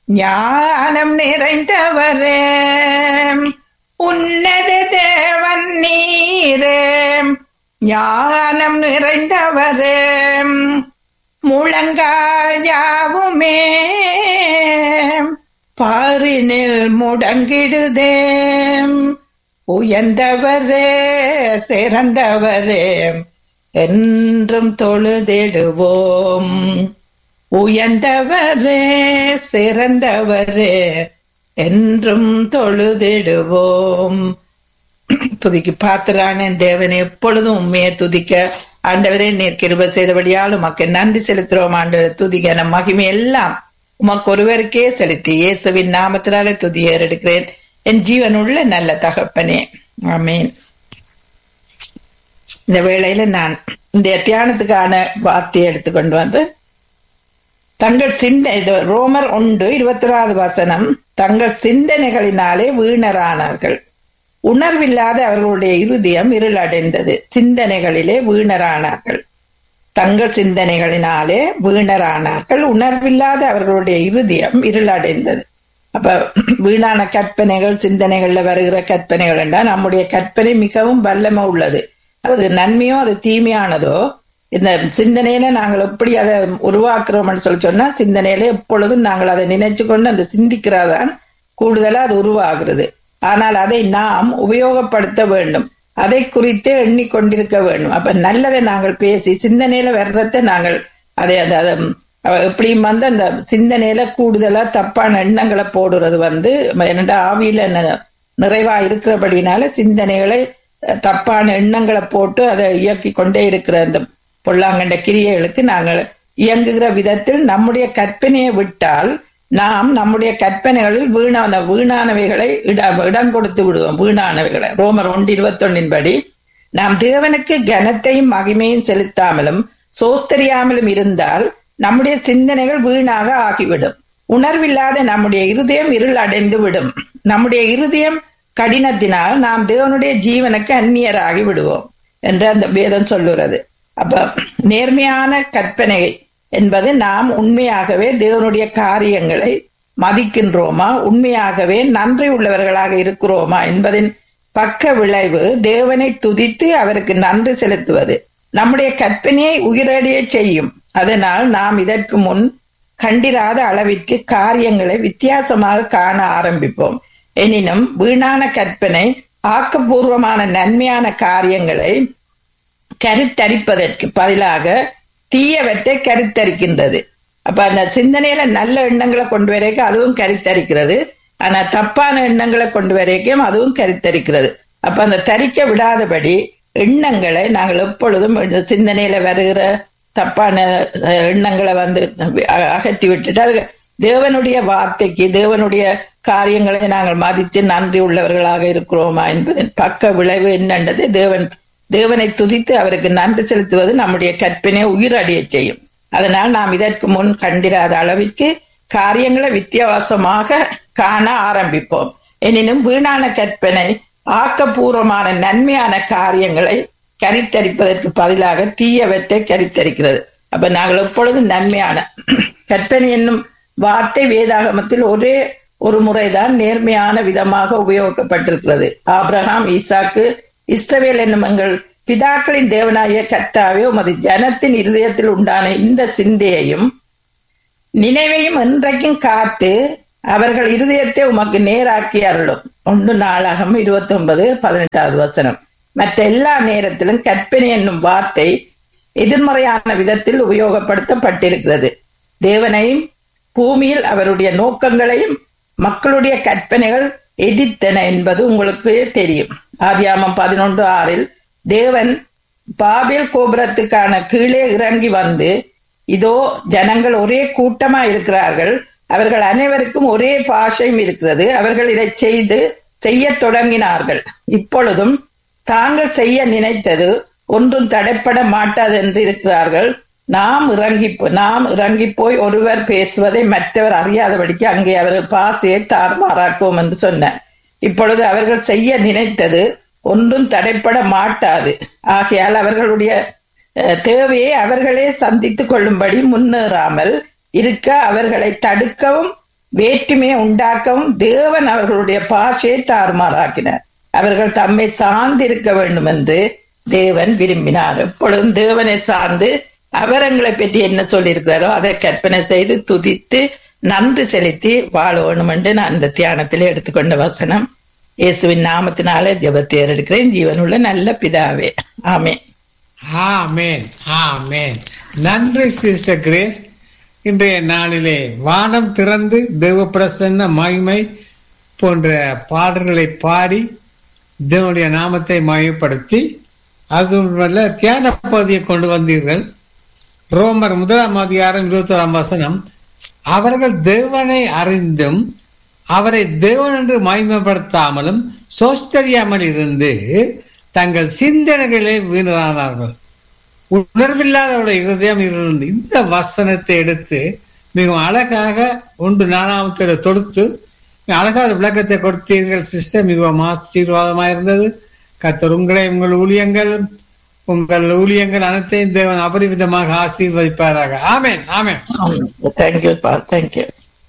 ஞானம் நிறைந்தவரே உன்னத தேவன் நீரே ஞானம் நிறைந்தவரே முழங்கால் யாவுமே பாரினில் முடங்கிடுதே உயர்ந்தவரே சிறந்தவரே என்றும் தொழுதிடுவோம் உயர்ந்தவரே சிறந்தவரே என்றும் தொழுதிடுவோம் துதிக்கு பாத்திரான தேவனை எப்பொழுதும் உண்மையை துதிக்க ஆண்டவரே நீர் கிருப செய்தபடியால் உமக்கு நன்றி செலுத்துறோம் ஆண்டவர் துதிக்க நம் மகிமை எல்லாம் உமக்கு ஒருவருக்கே செலுத்தி இயேசுவின் நாமத்தினாலே துதியை எடுக்கிறேன் என் ஜீவனுள்ள நல்ல தகப்பனே ஆமீன் இந்த வேளையில நான் இந்த தியானத்துக்கான வார்த்தையை எடுத்துக்கொண்டு வந்து தங்கள் சிந்த இது ரோமர் ஒன்று இருபத்தி ஓராவது வசனம் தங்கள் சிந்தனைகளினாலே வீணரானார்கள் உணர்வில்லாத அவர்களுடைய இருதயம் இருளடைந்தது சிந்தனைகளிலே வீணரானார்கள் தங்கள் சிந்தனைகளினாலே வீணரானார்கள் உணர்வில்லாத அவர்களுடைய இருதயம் இருளடைந்தது அப்ப வீணான கற்பனைகள் சிந்தனைகள்ல வருகிற கற்பனைகள் என்றால் நம்முடைய கற்பனை மிகவும் வல்லமை உள்ளது அது நன்மையோ அது தீமையானதோ இந்த சிந்தனையில நாங்கள் எப்படி அதை உருவாக்குறோம்னு சொல்லி சொன்னா சிந்தனையில எப்பொழுதும் நாங்கள் அதை நினைச்சு கொண்டு அந்த சிந்திக்கிறதான் கூடுதலா அது உருவாகிறது ஆனால் அதை நாம் உபயோகப்படுத்த வேண்டும் அதை குறித்து எண்ணிக்கொண்டிருக்க வேண்டும் அப்ப நல்லதை நாங்கள் பேசி சிந்தனையில வர்றத நாங்கள் அதை அதை எப்படியும் வந்து அந்த சிந்தனையில கூடுதலா தப்பான எண்ணங்களை போடுறது வந்து என்னடா ஆவியில நிறைவா இருக்கிறபடினால சிந்தனைகளை தப்பான எண்ணங்களை போட்டு அதை இயக்கி கொண்டே இருக்கிற அந்த பொல்லாங்கண்ட கிரியைகளுக்கு நாங்கள் இயங்குகிற விதத்தில் நம்முடைய கற்பனையை விட்டால் நாம் நம்முடைய கற்பனைகளில் வீணான வீணானவைகளை இடம் இடம் கொடுத்து விடுவோம் வீணானவைகளை ரோமர் ஒன்று இருபத்தொன்னின் படி நாம் தேவனுக்கு கனத்தையும் மகிமையும் செலுத்தாமலும் சோஸ்தரியாமலும் இருந்தால் நம்முடைய சிந்தனைகள் வீணாக ஆகிவிடும் உணர்வில்லாத நம்முடைய இருதயம் இருள் அடைந்து விடும் நம்முடைய இருதயம் கடினத்தினால் நாம் தேவனுடைய ஜீவனுக்கு அந்நியராகி விடுவோம் என்று அந்த வேதம் சொல்லுகிறது அப்ப நேர்மையான கற்பனை என்பது நாம் உண்மையாகவே தேவனுடைய காரியங்களை மதிக்கின்றோமா உண்மையாகவே நன்றி உள்ளவர்களாக இருக்கிறோமா என்பதின் பக்க விளைவு தேவனை துதித்து அவருக்கு நன்றி செலுத்துவது நம்முடைய கற்பனையை உயிரடைய செய்யும் அதனால் நாம் இதற்கு முன் கண்டிராத அளவிற்கு காரியங்களை வித்தியாசமாக காண ஆரம்பிப்போம் எனினும் வீணான கற்பனை ஆக்கப்பூர்வமான நன்மையான காரியங்களை கருத்தரிப்பதற்கு பதிலாக தீயவற்றை கருத்தரிக்கின்றது அப்ப அந்த சிந்தனையில நல்ல எண்ணங்களை கொண்டு வரைக்கும் அதுவும் கருத்தரிக்கிறது ஆனா தப்பான எண்ணங்களை கொண்டு வரைக்கும் அதுவும் கருத்தரிக்கிறது அப்ப அந்த தரிக்க விடாதபடி எண்ணங்களை நாங்கள் எப்பொழுதும் சிந்தனையில வருகிற தப்பான எண்ணங்களை வந்து அகற்றி விட்டுட்டு அது தேவனுடைய வார்த்தைக்கு தேவனுடைய காரியங்களை நாங்கள் மதித்து நன்றி உள்ளவர்களாக இருக்கிறோமா என்பதன் பக்க விளைவு என்னன்றது தேவன் தேவனை துதித்து அவருக்கு நன்றி செலுத்துவது நம்முடைய கற்பினை உயிரடைய செய்யும் அதனால் நாம் இதற்கு முன் கண்டிராத அளவிற்கு காரியங்களை வித்தியாசமாக காண ஆரம்பிப்போம் எனினும் வீணான கற்பனை ஆக்கப்பூர்வமான நன்மையான காரியங்களை கரித்தரிப்பதற்கு பதிலாக தீயவற்றை கரித்தரிக்கிறது அப்ப நாங்கள் எப்பொழுதும் நன்மையான கற்பனை என்னும் வார்த்தை வேதாகமத்தில் ஒரே ஒரு முறைதான் நேர்மையான விதமாக உபயோகிக்கப்பட்டிருக்கிறது ஆப்ரஹாம் ஈசாக்கு இஸ்ரவேல் என்னும் எங்கள் பிதாக்களின் தேவனாய கர்த்தாவே உமது ஜனத்தின் இருதயத்தில் உண்டான இந்த சிந்தையையும் நினைவையும் என்றைக்கும் காத்து அவர்கள் இருதயத்தை உமக்கு நேராக்கி அருளும் ஒன்று நாளாகம் இருபத்தி ஒன்பது பதினெட்டாவது வசனம் மற்ற எல்லா நேரத்திலும் கற்பனை என்னும் வார்த்தை எதிர்மறையான விதத்தில் உபயோகப்படுத்தப்பட்டிருக்கிறது தேவனையும் பூமியில் அவருடைய நோக்கங்களையும் மக்களுடைய கற்பனைகள் எதிர்த்தன என்பது உங்களுக்கு தெரியும் ஆதியாமம் பதினொன்று ஆறில் தேவன் பாபில் கோபுரத்துக்கான கீழே இறங்கி வந்து இதோ ஜனங்கள் ஒரே கூட்டமா இருக்கிறார்கள் அவர்கள் அனைவருக்கும் ஒரே பாஷையும் இருக்கிறது அவர்கள் இதை செய்து செய்ய தொடங்கினார்கள் இப்பொழுதும் தாங்கள் செய்ய நினைத்தது ஒன்றும் தடைப்பட மாட்டாது என்று இருக்கிறார்கள் நாம் இறங்கி நாம் இறங்கி போய் ஒருவர் பேசுவதை மற்றவர் அறியாதபடிக்கு அங்கே அவர்கள் பாசையை தாறுமாறாக்குவோம் என்று சொன்னார் இப்பொழுது அவர்கள் செய்ய நினைத்தது ஒன்றும் தடைப்பட மாட்டாது ஆகையால் அவர்களுடைய தேவையை அவர்களே சந்தித்துக் கொள்ளும்படி முன்னேறாமல் இருக்க அவர்களை தடுக்கவும் வேற்றுமையை உண்டாக்கவும் தேவன் அவர்களுடைய பாஷையை தாறுமாறாக்கினார் அவர்கள் தம்மை சார்ந்திருக்க வேண்டும் என்று தேவன் விரும்பினார் எப்பொழுதும் தேவனை சார்ந்து அவர் எங்களை பற்றி என்ன சொல்லியிருக்கிறாரோ அதை கற்பனை செய்து துதித்து நன்றி செலுத்தி வாழ வேணும் என்று நான் இந்த தியானத்திலே எடுத்துக்கொண்ட வசனம் இயேசுவின் நாமத்தினாலே ஜெபத்தை எடுக்கிறேன் ஜீவனுள்ள நல்ல பிதாவே ஆமே ஆமேன் ஆமேன் நன்றி சிஸ்டர் கிரேஸ் இன்றைய நாளிலே வானம் திறந்து தேவ பிரசன்ன மகிமை போன்ற பாடல்களை பாடி தேவனுடைய நாமத்தை மயப்படுத்தி அதுமல்ல தியான பகுதியை கொண்டு வந்தீர்கள் ரோமர் முதலாம் அதிகாரம் இருபத்தி ஓராம் வசனம் அவர்கள் தேவனை அறிந்தும் அவரை தேவன் என்று மகிமைப்படுத்தாமலும் சோஸ்தரியாமல் இருந்து தங்கள் சிந்தனைகளே வீணரானார்கள் உணர்வில்லாதவருடைய இருதயம் இருந்து இந்த வசனத்தை எடுத்து மிகவும் அழகாக ஒன்று நாலாமத்தில் தொடுத்து அழகான விளக்கத்தை கொடுத்தீர்கள் சிஸ்டர் மிகவும் ஆசீர்வாதமாக இருந்தது கத்தர் உங்களை உங்கள் ஊழியங்கள் உங்கள் ஊழியங்கள் அனைத்தையும் தேவன் அபரிவிதமாக ஆசீர்வதிப்பாராக ஆமேன் ஆமேன் தேங்க்யூ பா தேங்க்யூ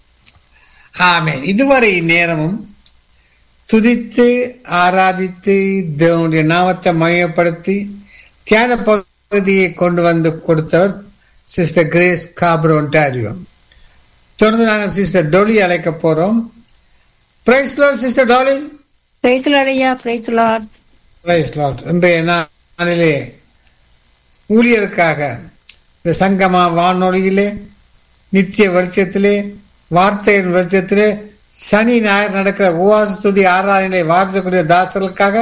ஆமேன் இதுவரை நேரமும் துதித்து ஆராதித்து தேவனுடைய நாமத்தை மையப்படுத்தி தியான பகுதியை கொண்டு வந்து கொடுத்தவர் சிஸ்டர் கிரேஸ் காப்ரோ ஒன்டாரியோ தொடர்ந்து நாங்கள் சிஸ்டர் டோலி அழைக்க போறோம் praise lord sister Dolly praise ஐயா பிரைஸ் லார்ட் பிரைஸ் லார்ட் இன்றைய நாளிலே ஊழியருக்காக இந்த சங்கமா வானொலியிலே நித்திய வெளிச்சத்திலே வார்த்தையின் வெளிச்சத்திலே சனி ஞாயிறு நடக்கிற உவாச துதி ஆராதனை வார்த்தக்கூடிய தாசர்களுக்காக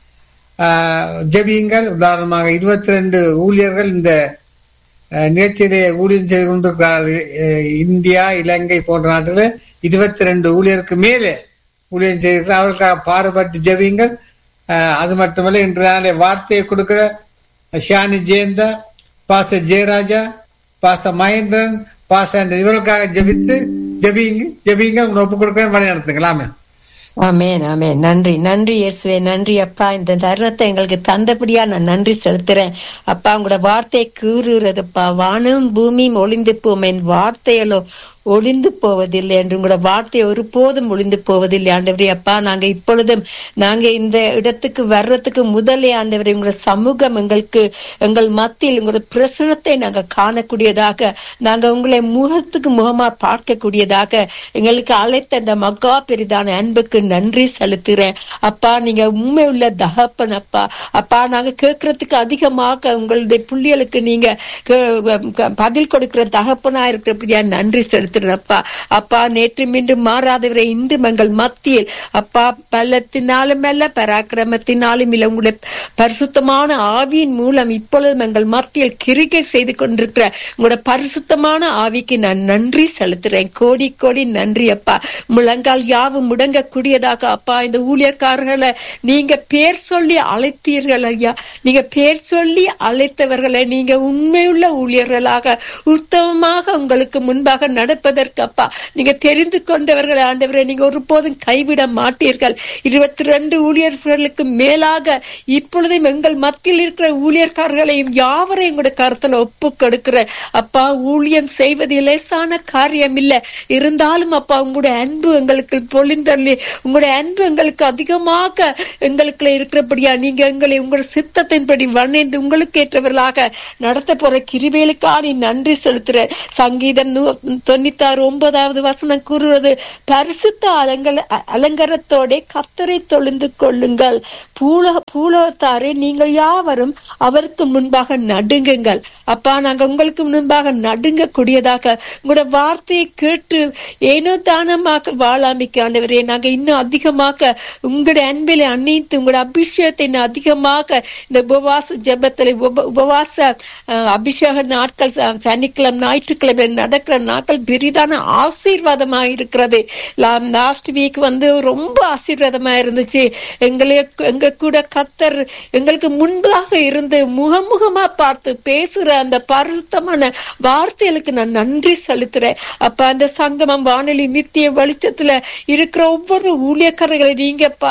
ஜெபியுங்கள் உதாரணமாக இருபத்தி ரெண்டு ஊழியர்கள் இந்த நிகழ்ச்சியிலே ஊழியம் செய்து கொண்டிருக்கிறார்கள் இந்தியா இலங்கை போன்ற நாட்டில் இருபத்தி ரெண்டு ஊழியருக்கு மேலே ஊழியம் செய்திருக்கிறார் அவர்களுக்காக பாடுபட்டு ஜெபியுங்கள் அது மட்டுமல்ல இன்று நாளை வார்த்தையை கொடுக்கிற ஷானி ஜெயந்தா பாச ஜெயராஜா பாச மகேந்திரன் பாச இவர்களுக்காக ஜெபித்து ஜெபிங்க ஜெபிங்க ஒப்பு கொடுக்கிறேன் வழி நடத்துங்களாமே ஆமேன் ஆமேன் நன்றி நன்றி இயேசுவே நன்றி அப்பா இந்த தருணத்தை எங்களுக்கு தந்தபடியா நான் நன்றி செலுத்துறேன் அப்பா உங்களோட வார்த்தையை கூறுறதுப்பா வானம் பூமியும் ஒளிந்து போம் என் வார்த்தைகளோ ஒளிந்து போவதில்லை என்று உங்களோட வார்த்தை ஒருபோதும் ஒளிந்து போவதில்லை ஆண்டவரே அப்பா நாங்க இப்பொழுதும் நாங்க இந்த இடத்துக்கு வர்றதுக்கு முதலே ஆண்டவரே உங்களோட சமூகம் எங்களுக்கு எங்கள் மத்தியில் உங்களோட பிரசனத்தை நாங்க காணக்கூடியதாக நாங்க உங்களை முகத்துக்கு முகமா பார்க்கக்கூடியதாக எங்களுக்கு அழைத்த இந்த மகா பெரிதான அன்புக்கு நன்றி செலுத்துறேன் அப்பா நீங்க உண்மை உள்ள தகப்பன் அப்பா அப்பா நாங்க கேட்கறதுக்கு அதிகமாக உங்களுடைய புள்ளிகளுக்கு நீங்க பதில் கொடுக்கிற தகப்பனா இருக்கிறபடியா நன்றி செலுத்துறப்பா அப்பா நேற்று மீண்டும் மாறாதவரை இன்று எங்கள் மத்தியில் அப்பா பள்ளத்தினாலும் அல்ல பராக்கிரமத்தினாலும் இல்லை உங்களுடைய பரிசுத்தமான ஆவியின் மூலம் இப்பொழுதும் எங்கள் மத்தியில் கிரிக்கை செய்து கொண்டிருக்கிற உங்களோட பரிசுத்தமான ஆவிக்கு நான் நன்றி செலுத்துறேன் கோடி கோடி நன்றி அப்பா முழங்கால் யாவும் முடங்கக்கூடியதாக அப்பா இந்த ஊழியக்காரர்களை நீங்க பேர் சொல்லி அழைத்தீர்கள் ஐயா நீங்க பேர் சொல்லி அழைத்தவர்களை நீங்க உண்மையுள்ள ஊழியர்களாக உத்தமமாக உங்களுக்கு முன்பாக நடப்பதற்கு அப்பா நீங்க தெரிந்து கொண்டவர்கள் ஆண்டவரை நீங்க ஒருபோதும் கைவிட மாட்டீர்கள் இருபத்தி ரெண்டு ஊழியர்களுக்கு மேலாக இப்பொழுதும் எங்கள் மத்தியில் இருக்கிற ஊழியர்காரர்களையும் யாவரையும் கூட கருத்துல ஒப்பு கொடுக்கிற அப்பா ஊழியம் செய்வது லேசான காரியம் இல்ல இருந்தாலும் அப்பா உங்களுடைய அன்பு எங்களுக்கு பொழிந்தள்ளி உங்களுடைய அன்பு எங்களுக்கு அதிகமாக எங்களுக்கு இருக்கிறபடியா நீங்க எங்களை உங்களுடைய சித்தத்தின்படி வணைந்து உங்களுக்கு ஏற்றவர்களாக நடத்த போற கிருவேலுக்கா நீ நன்றி செலுத்துற சங்கீதம் தொண்ணூத்தாறு ஒன்பதாவது வசனம் கூறுவது பரிசுத்த அலங்கல அலங்காரத்தோட கத்தரை தொழுந்து கொள்ளுங்கள் பூல பூலோத்தாரே நீங்கள் யாவரும் அவருக்கு முன்பாக நடுங்குங்கள் அப்பா நாங்க உங்களுக்கு முன்பாக நடுங்க கூடியதாக உங்களோட வார்த்தையை கேட்டு ஏனோ தானமாக வாழாமிக்க ஆண்டவரே நாங்க இன்னும் அதிகமாக உங்களுடைய அன்பிலை அன்னைத்து உங்களோட அபிஷேகத்தை இன்னும் அதிகமாக இந்த உபவாச ஜபத்துல உபவாச அபிஷேக நாட்கள் சனிக்கிழமை ஞாயிற்றுக்கிழமை நடக்கிற நாட்கள் பெரிதான ஆசீர்வாதமாக இருக்கிறது லாஸ்ட் வீக் வந்து ரொம்ப ஆசீர்வாதமா இருந்துச்சு எங்களை எங்க கூட கத்தர் எங்களுக்கு முன்பாக இருந்து முகமுகமா பார்த்து பேசுற அந்த பரிசுத்தமான வார்த்தைகளுக்கு நான் நன்றி செலுத்துறேன் அப்ப அந்த சங்கமம் வானொலி நித்திய வெளிச்சத்துல இருக்கிற ஒவ்வொரு ஊழியக்காரர்களை நீங்கப்பா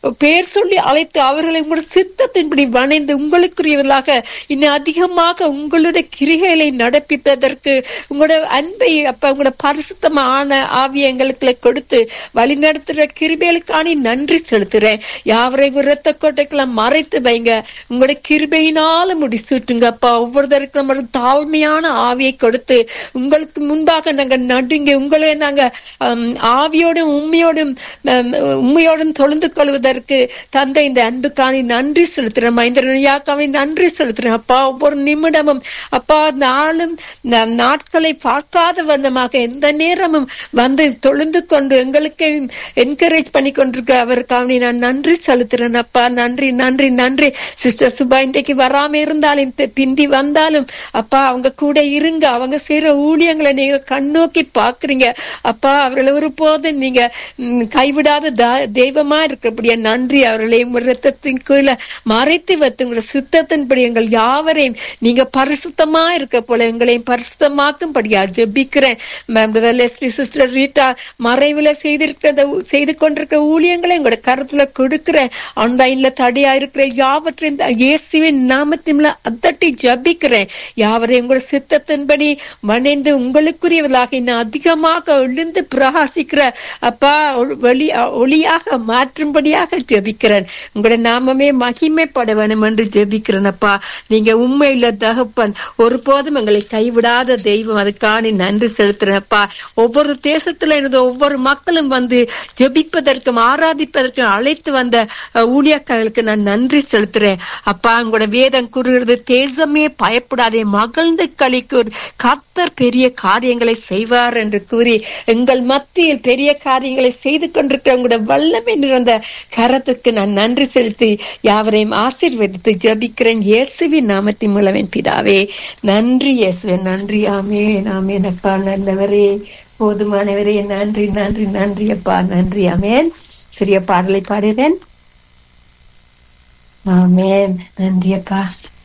பேர் சொல்லி அழைத்து அவர்களை உங்களுடைய சித்தத்தின்படி வணைந்து உங்களுக்குரியவர்களாக இன்னும் அதிகமாக உங்களுடைய கிரிகைகளை நடப்பிப்பதற்கு உங்களுடைய அன்பை அப்ப உங்களோட பரிசுத்தமான ஆவிய எங்களுக்கு கொடுத்து வழி நடத்துற கிருபைகளுக்கான நன்றி செலுத்துறேன் யாவரையும் இரத்த கோட்டைக்கெல்லாம் மறைத்து வைங்க உங்களுடைய கிருபையினால முடிசூட்டுங்க அப்பா ஒவ்வொருத்தருக்கும் ஒரு தாழ்மையான ஆவியை கொடுத்து உங்களுக்கு முன்பாக நாங்க நடுங்க உங்களை நாங்க ஆம், ஆவியோடும் உண்மையோடும் ஆம், உண்மையோடும் தொழுந்து கொள்வதற்கு தந்தை இந்த அன்புக்கான நன்றி செலுத்துறேன் மைந்தரனையாக்காவை நன்றி செலுத்துறேன் அப்பா ஒவ்வொரு நிமிடமும் அப்பா நாளும் நா- நாட்களை பார்க்காத வண்ணமாக எந்த நேரமும் வந்து தொழுந்து கொண்டு எங்களுக்கு என்கரேஜ் பண்ணி கொண்டிருக்க அவருக்காக நான் நன்றி செலுத்துறேன் அப்பா நன்றி நன்றி நன்றி சிஸ்டர் சுபா இன்றைக்கு வராம இருந்தாலும் பி- பிந்தி வந்தாலும் அப்பா அவங்க கூட இருங்க அவங்க செய்யற ஊழியங்களை நீங்க கண்ணோக்கி பாக்குறீங்க அப்பா அவர்களை ஒருபோதும் நீங்க ம், கைவிடாத த- தெய்வமா இருக்கக்கூடிய நன்றி அவர்களை உங்கள் ரத்தத்தின் கீழே மறைத்து வைத்து உங்கள் சித்தத்தின்படி எங்கள் யாவரையும் நீங்க பரிசுத்தமா இருக்க போல எங்களையும் பரிசுத்தமாக்கும்படியா ஜெபிக்கிறேன் மேம் லெஸ்லி சிஸ்டர் ரீட்டா மறைவுல செய்திருக்கிறத செய்து கொண்டிருக்கிற ஊழியங்களை எங்களோட கருத்துல கொடுக்கிறேன் ஆன்லைன்ல தடையா இருக்கிற யாவற்றையும் த- இயேசுவின் நாமத்தின் அதட்டி ஜபிக்கிறேன் யாவரையும் உங்கள் சித்தத்தின்படி மணிந்து உங்களுக்குரியவர்களாக இன்னும் அதிகமாக எழுந்து பிரகாசிக்கிற அப்பா ஒளி- வெளி ஒளியாக மாற்றும்படியாக ஜெபிக்கிறேன் உங்களுடைய நாமமே மகிமைப்பட வேணும் என்று ஜெபிக்கிறேன் அப்பா நீங்க உண்மையுள்ள தகப்பன் ஒருபோதும் எங்களை கைவிடாத தெய்வம் அதுக்கான நன்றி செலுத்துறேன் அப்பா ஒவ்வொரு தேசத்துல இருந்து ஒவ்வொரு மக்களும் வந்து ஜெபிப்பதற்கும் ஆராதிப்பதற்கும் அழைத்து வந்த அஹ், ஊழியக்காரர்களுக்கு நான் நன்றி செலுத்துறேன் அப்பா உங்களோட வேதம் கூறுகிறது தேசமே பயப்படாதே மகிழ்ந்து கலிக்கூர் கத்தர் பெரிய காரியங்களை செய்வார் என்று கூறி எங்கள் மத்தியில் பெரிய காரியங்களை செய்து கொண்டிருக்கிற உங்களோட வல்லமை நிறைந்த கரத்துக்கு நான் நன்றி செலுத்தி யாவரையும் ஆசீர்வதித்து ஜபிக்கிறேன் இயேசுவின் நாமத்தின் மூலவன் பிதாவே நன்றி இயேசுவே நன்றி ஆமேன் ஆமேன் அப்பா நல்லவரே போதுமானவரே நன்றி நன்றி நன்றி அப்பா நன்றி ஆமேன் சிறிய பாடலை பாடுகிறேன் ஆமேன் நன்றி அப்பா